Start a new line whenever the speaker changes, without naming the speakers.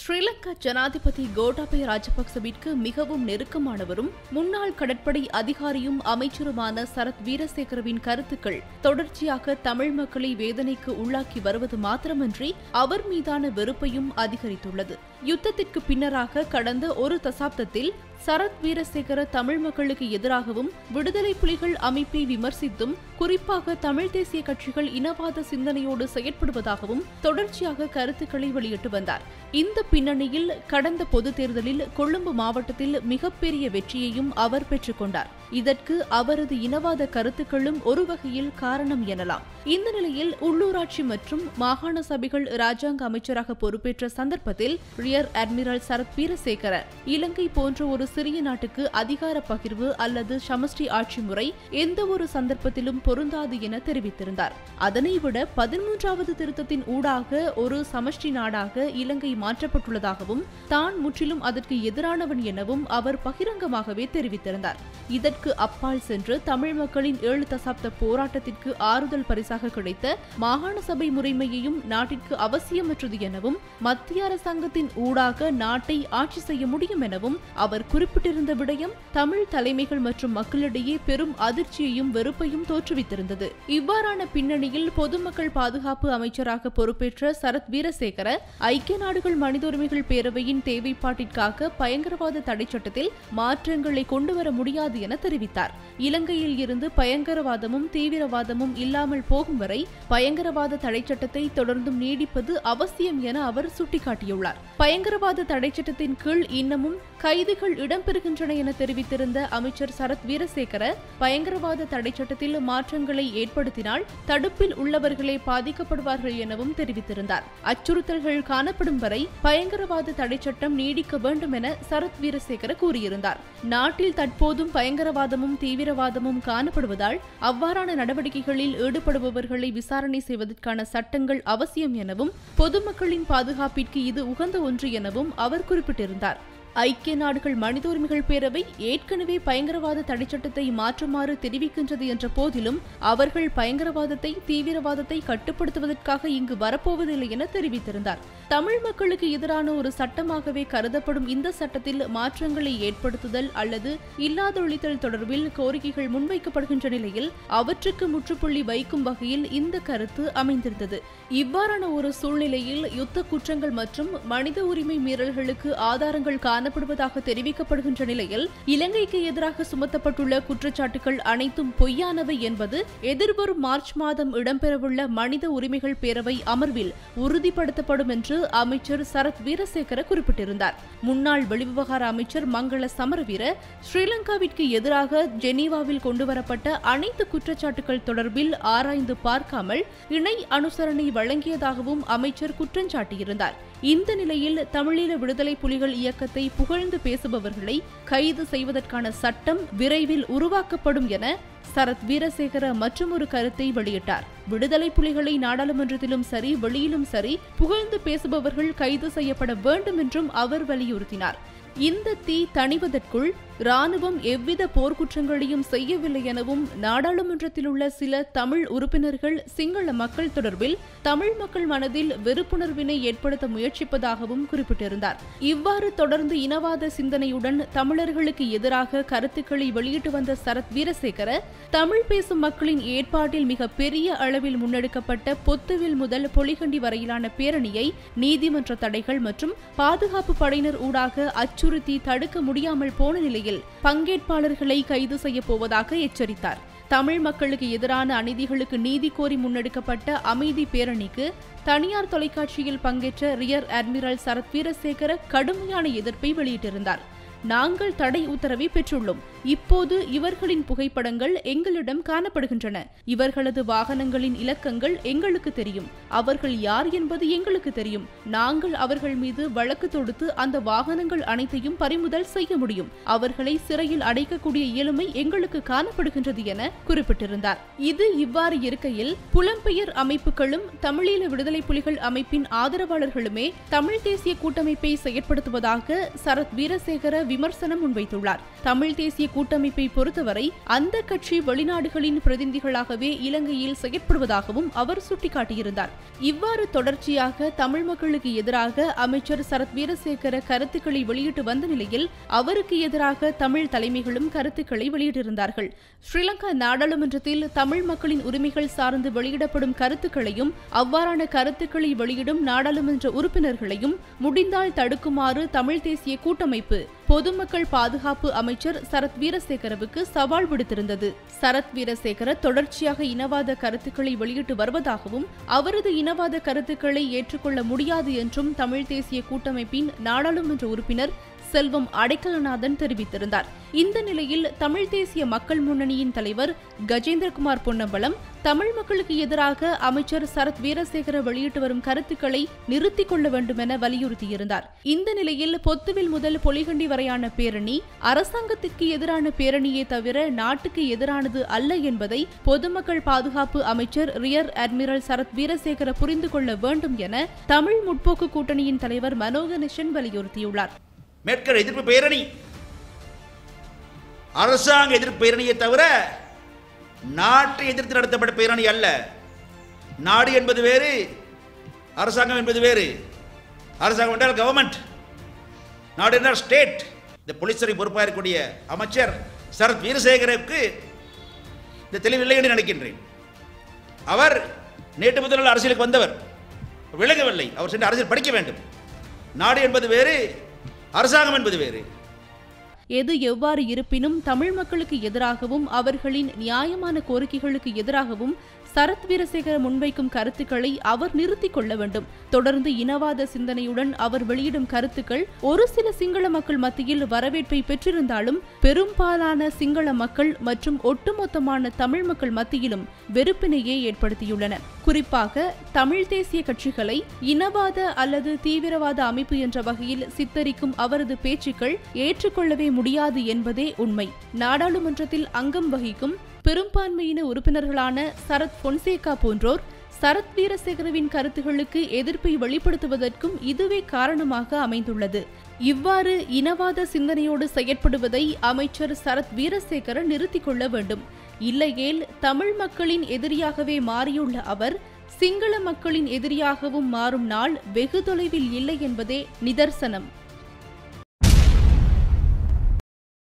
ஸ்ரீலங்கா ஜனாதிபதி கோட்டாபய ராஜபக்சவிற்கு மிகவும் நெருக்கமானவரும் முன்னாள் கடற்படை அதிகாரியும் அமைச்சருமான சரத் வீரசேகரவின் கருத்துக்கள் தொடர்ச்சியாக தமிழ் மக்களை வேதனைக்கு உள்ளாக்கி வருவது மாத்திரமன்றி அவர் மீதான வெறுப்பையும் அதிகரித்துள்ளது யுத்தத்திற்கு பின்னராக கடந்த ஒரு தசாப்தத்தில் சரத் வீரசேகர தமிழ் மக்களுக்கு எதிராகவும் விடுதலை புலிகள் அமைப்பை விமர்சித்தும் குறிப்பாக தமிழ் தேசிய கட்சிகள் இனவாத சிந்தனையோடு செயற்படுவதாகவும் தொடர்ச்சியாக கருத்துக்களை வெளியிட்டு வந்தார் இந்த பின்னணியில் கடந்த பொதுத் தேர்தலில் கொழும்பு மாவட்டத்தில் மிகப்பெரிய வெற்றியையும் அவர் பெற்றுக் கொண்டார் இதற்கு அவரது இனவாத கருத்துக்களும் ஒரு வகையில் காரணம் எனலாம் இந்த நிலையில் உள்ளூராட்சி மற்றும் மாகாண சபைகள் ராஜாங்க அமைச்சராக பொறுப்பேற்ற சந்தர்ப்பத்தில் ரியர் அட்மிரல் சரத் வீரசேகர இலங்கை போன்ற ஒரு சிறிய நாட்டுக்கு அதிகார பகிர்வு அல்லது சமஷ்டி ஆட்சி முறை எந்த ஒரு சந்தர்ப்பத்திலும் பொருந்தாது என தெரிவித்திருந்தார் அதனை விட பதிமூன்றாவது திருத்தத்தின் ஊடாக ஒரு சமஷ்டி நாடாக இலங்கை மாற்றப்பட்டுள்ளதாகவும் தான் முற்றிலும் அதற்கு எதிரானவன் எனவும் அவர் பகிரங்கமாகவே தெரிவித்திருந்தார் இதற்கு அப்பால் சென்று தமிழ் மக்களின் ஏழு தசாப்த போராட்டத்திற்கு ஆறுதல் பரிசாக கிடைத்த மாகாண சபை முறைமையையும் நாட்டிற்கு அவசியமற்றது எனவும் மத்திய அரசாங்கத்தின் ஊடாக நாட்டை ஆட்சி செய்ய முடியும் எனவும் அவர் குறிப்பிட்டிருந்த விடயம் தமிழ் தலைமைகள் மற்றும் மக்களிடையே பெரும் அதிர்ச்சியையும் வெறுப்பையும் தோற்றுவித்திருந்தது இவ்வாறான பின்னணியில் பொதுமக்கள் பாதுகாப்பு அமைச்சராக பொறுப்பேற்ற சரத் வீரசேகர ஐக்கிய நாடுகள் மனித உரிமைகள் பேரவையின் தேவைப்பாட்டிற்காக பயங்கரவாத தடை சட்டத்தில் மாற்றங்களை கொண்டுவர முடியாது என தெரிவித்தார் இலங்கையில் இருந்து பயங்கரவாதமும் தீவிரவாதமும் இல்லாமல் போகும் வரை பயங்கரவாத தடை சட்டத்தை தொடர்ந்தும் நீடிப்பது அவசியம் என அவர் சுட்டிக்காட்டியுள்ளார் பயங்கரவாத தடை சட்டத்தின் கீழ் இன்னமும் கைதுகள் இடம்பெறுகின்றன என தெரிவித்திருந்த அமைச்சர் சரத் வீரசேகர பயங்கரவாத தடை சட்டத்தில் மாற்றங்களை ஏற்படுத்தினால் தடுப்பில் உள்ளவர்களே பாதிக்கப்படுவார்கள் எனவும் தெரிவித்திருந்தார் அச்சுறுத்தல்கள் காணப்படும் வரை பயங்கரவாத தடை சட்டம் நீடிக்க வேண்டும் என சரத் வீரசேகர கூறியிருந்தார் நாட்டில் தற்போதும் பயங்கரவாதமும் தீவிரவாதமும் காணப்படுவதால் அவ்வாறான நடவடிக்கைகளில் ஈடுபடுபவர்களை விசாரணை செய்வதற்கான சட்டங்கள் அவசியம் எனவும் பொதுமக்களின் பாதுகாப்பிற்கு இது உகந்த ஒன்று எனவும் அவர் குறிப்பிட்டிருந்தார் ஐக்கிய நாடுகள் மனித உரிமைகள் பேரவை ஏற்கனவே பயங்கரவாத தடைச்சட்டத்தை மாற்றுமாறு தெரிவிக்கின்றது என்ற போதிலும் அவர்கள் பயங்கரவாதத்தை தீவிரவாதத்தை கட்டுப்படுத்துவதற்காக இங்கு வரப்போவதில்லை என தெரிவித்திருந்தார் தமிழ் மக்களுக்கு எதிரான ஒரு சட்டமாகவே கருதப்படும் இந்த சட்டத்தில் மாற்றங்களை ஏற்படுத்துதல் அல்லது இல்லாதொழித்தல் தொடர்பில் கோரிக்கைகள் முன்வைக்கப்படுகின்ற நிலையில் அவற்றுக்கு முற்றுப்புள்ளி வைக்கும் வகையில் இந்த கருத்து அமைந்திருந்தது இவ்வாறான ஒரு சூழ்நிலையில் யுத்த குற்றங்கள் மற்றும் மனித உரிமை மீறல்களுக்கு ஆதாரங்கள் காணப்படுவதாக தெரிவிக்கப்படுகின்ற நிலையில் இலங்கைக்கு எதிராக சுமத்தப்பட்டுள்ள குற்றச்சாட்டுகள் அனைத்தும் பொய்யானவை என்பது எதிர்வரும் மார்ச் மாதம் இடம்பெறவுள்ள மனித உரிமைகள் பேரவை அமர்வில் உறுதிப்படுத்தப்படும் என்று அமைச்சர் சரத் வீரசேகர குறிப்பிட்டிருந்தார் முன்னாள் வெளிவிவகார அமைச்சர் மங்கள சமரவீர ஸ்ரீலங்காவிற்கு எதிராக ஜெனீவாவில் கொண்டுவரப்பட்ட அனைத்து குற்றச்சாட்டுகள் தொடர்பில் ஆராய்ந்து பார்க்காமல் இணை அனுசரணை வழங்கியதாகவும் அமைச்சர் குற்றஞ்சாட்டியிருந்தார் இந்த நிலையில் தமிழீழ விடுதலை புலிகள் இயக்கத்தை புகழ்ந்து பேசுபவர்களை கைது செய்வதற்கான சட்டம் விரைவில் உருவாக்கப்படும் என சரத் வீரசேகர மற்றொரு கருத்தை வெளியிட்டார் விடுதலை புலிகளை நாடாளுமன்றத்திலும் சரி வெளியிலும் சரி புகழ்ந்து பேசுபவர்கள் கைது செய்யப்பட வேண்டும் என்றும் அவர் வலியுறுத்தினார் இந்த தீ தணிவதற்குள் ராணுவம் எவ்வித போர்க்குற்றங்களையும் செய்யவில்லை எனவும் நாடாளுமன்றத்தில் உள்ள சில தமிழ் உறுப்பினர்கள் சிங்கள மக்கள் தொடர்பில் தமிழ் மக்கள் மனதில் வெறுப்புணர்வினை ஏற்படுத்த முயற்சிப்பதாகவும் குறிப்பிட்டிருந்தார் இவ்வாறு தொடர்ந்து இனவாத சிந்தனையுடன் தமிழர்களுக்கு எதிராக கருத்துக்களை வெளியிட்டு வந்த சரத் வீரசேகர தமிழ் பேசும் மக்களின் ஏற்பாட்டில் மிக பெரிய அளவில் முன்னெடுக்கப்பட்ட பொத்துவில் முதல் பொலிகண்டி வரையிலான பேரணியை நீதிமன்ற தடைகள் மற்றும் பாதுகாப்பு படையினர் ஊடாக அச்சுறுத்தி தடுக்க முடியாமல் போன நிலையில் பங்கேற்பாளர்களை கைது செய்ய போவதாக எச்சரித்தார் தமிழ் மக்களுக்கு எதிரான அநீதிகளுக்கு நீதி கோரி முன்னெடுக்கப்பட்ட அமைதி பேரணிக்கு தனியார் தொலைக்காட்சியில் பங்கேற்ற ரியர் அட்மிரல் சரத் வீரசேகர கடுமையான எதிர்ப்பை வெளியிட்டிருந்தார் நாங்கள் தடை உத்தரவை பெற்றுள்ளோம் இப்போது இவர்களின் புகைப்படங்கள் எங்களிடம் காணப்படுகின்றன இவர்களது வாகனங்களின் இலக்கங்கள் எங்களுக்கு தெரியும் அவர்கள் யார் என்பது எங்களுக்கு தெரியும் நாங்கள் அவர்கள் மீது வழக்கு தொடுத்து அந்த வாகனங்கள் அனைத்தையும் பறிமுதல் செய்ய முடியும் அவர்களை சிறையில் அடைக்கக்கூடிய இயலுமை எங்களுக்கு காணப்படுகின்றது என குறிப்பிட்டிருந்தார் இது இவ்வாறு இருக்கையில் புலம்பெயர் அமைப்புகளும் தமிழீழ விடுதலை புலிகள் அமைப்பின் ஆதரவாளர்களுமே தமிழ் தேசிய கூட்டமைப்பை செயற்படுத்துவதாக சரத் வீரசேகர விமர்சனம் முன்வைத்துள்ளார் தமிழ் தேசிய கூட்டமைப்பை பொறுத்தவரை அந்த கட்சி வெளிநாடுகளின் பிரதிநிதிகளாகவே இலங்கையில் செயற்படுவதாகவும் அவர் சுட்டிக்காட்டியிருந்தார் இவ்வாறு தொடர்ச்சியாக தமிழ் மக்களுக்கு எதிராக அமைச்சர் சரத் வீரசேகர கருத்துக்களை வெளியிட்டு வந்த நிலையில் அவருக்கு எதிராக தமிழ் தலைமைகளும் கருத்துக்களை வெளியிட்டிருந்தார்கள் ஸ்ரீலங்கா நாடாளுமன்றத்தில் தமிழ் மக்களின் உரிமைகள் சார்ந்து வெளியிடப்படும் கருத்துக்களையும் அவ்வாறான கருத்துக்களை வெளியிடும் நாடாளுமன்ற உறுப்பினர்களையும் முடிந்தால் தடுக்குமாறு தமிழ் தேசிய கூட்டமைப்பு பொதுமக்கள் பாதுகாப்பு அமைச்சர் சரத் வீரசேகரவுக்கு சவால் விடுத்திருந்தது சரத் வீரசேகர தொடர்ச்சியாக இனவாத கருத்துக்களை வெளியிட்டு வருவதாகவும் அவரது இனவாத கருத்துக்களை ஏற்றுக்கொள்ள முடியாது என்றும் தமிழ் தேசிய கூட்டமைப்பின் நாடாளுமன்ற உறுப்பினர் செல்வம் அடைக்கலநாதன் தெரிவித்திருந்தார் இந்த நிலையில் தமிழ் தேசிய மக்கள் முன்னணியின் தலைவர் கஜேந்திரகுமார் பொன்னம்பலம் தமிழ் மக்களுக்கு எதிராக அமைச்சர் சரத் வீரசேகர வெளியிட்டு வரும் கருத்துக்களை நிறுத்திக் கொள்ள வேண்டும் என வலியுறுத்தியிருந்தார் இந்த நிலையில் பொத்துவில் முதல் பொலிகண்டி வரையான பேரணி அரசாங்கத்திற்கு எதிரான பேரணியே தவிர நாட்டுக்கு எதிரானது அல்ல என்பதை பொதுமக்கள் பாதுகாப்பு அமைச்சர் ரியர் அட்மிரல் சரத் வீரசேகர புரிந்து கொள்ள வேண்டும் என தமிழ் முற்போக்கு கூட்டணியின் தலைவர் மனோகணேசன் வலியுறுத்தியுள்ளார்
மேற்கர் எதிர்ப்பு பேரணி அரசாங்க எதிர்ப்பு பேரணியை தவிர நாட்டை எதிர்த்து நடத்தப்பட்ட பேரணி அல்ல நாடு என்பது வேறு அரசாங்கம் என்பது வேறு அரசாங்கம் என்றால் கவர்மெண்ட் நாடு என்றால் ஸ்டேட் இந்த போலீஸரை பொறுப்பாக இருக்கக்கூடிய அமைச்சர் சரத் வீரசேகருக்கு இந்த தெளிவில்லை என்று நினைக்கின்றேன் அவர் நேற்று முதல் நாள் அரசியலுக்கு வந்தவர் விலகவில்லை அவர் சென்று அரசியல் படிக்க வேண்டும் நாடு என்பது வேறு அரசாங்கம் என்பது வேறு
எது எவ்வாறு இருப்பினும் தமிழ் மக்களுக்கு எதிராகவும் அவர்களின் நியாயமான கோரிக்கைகளுக்கு எதிராகவும் சரத் வீரசேகர முன்வைக்கும் கருத்துக்களை அவர் நிறுத்திக் கொள்ள வேண்டும் தொடர்ந்து இனவாத சிந்தனையுடன் அவர் வெளியிடும் கருத்துக்கள் ஒரு சில சிங்கள மக்கள் மத்தியில் வரவேற்பை பெற்றிருந்தாலும் பெரும்பாலான சிங்கள மக்கள் மற்றும் ஒட்டுமொத்தமான தமிழ் மக்கள் மத்தியிலும் வெறுப்பினையே ஏற்படுத்தியுள்ளன குறிப்பாக தமிழ் தேசிய கட்சிகளை இனவாத அல்லது தீவிரவாத அமைப்பு என்ற வகையில் சித்தரிக்கும் அவரது பேச்சுக்கள் ஏற்றுக்கொள்ளவே முடியாது என்பதே உண்மை நாடாளுமன்றத்தில் அங்கம் வகிக்கும் பெரும்பான்மையின உறுப்பினர்களான சரத் பொன்சேகா போன்றோர் சரத் வீரசேகரவின் கருத்துகளுக்கு எதிர்ப்பை வெளிப்படுத்துவதற்கும் இதுவே காரணமாக அமைந்துள்ளது இவ்வாறு இனவாத சிந்தனையோடு செயற்படுவதை அமைச்சர் சரத் வீரசேகர நிறுத்திக் கொள்ள வேண்டும் இல்லையேல் தமிழ் மக்களின் எதிரியாகவே மாறியுள்ள அவர் சிங்கள மக்களின் எதிரியாகவும் மாறும் நாள் வெகு தொலைவில் இல்லை என்பதே நிதர்சனம்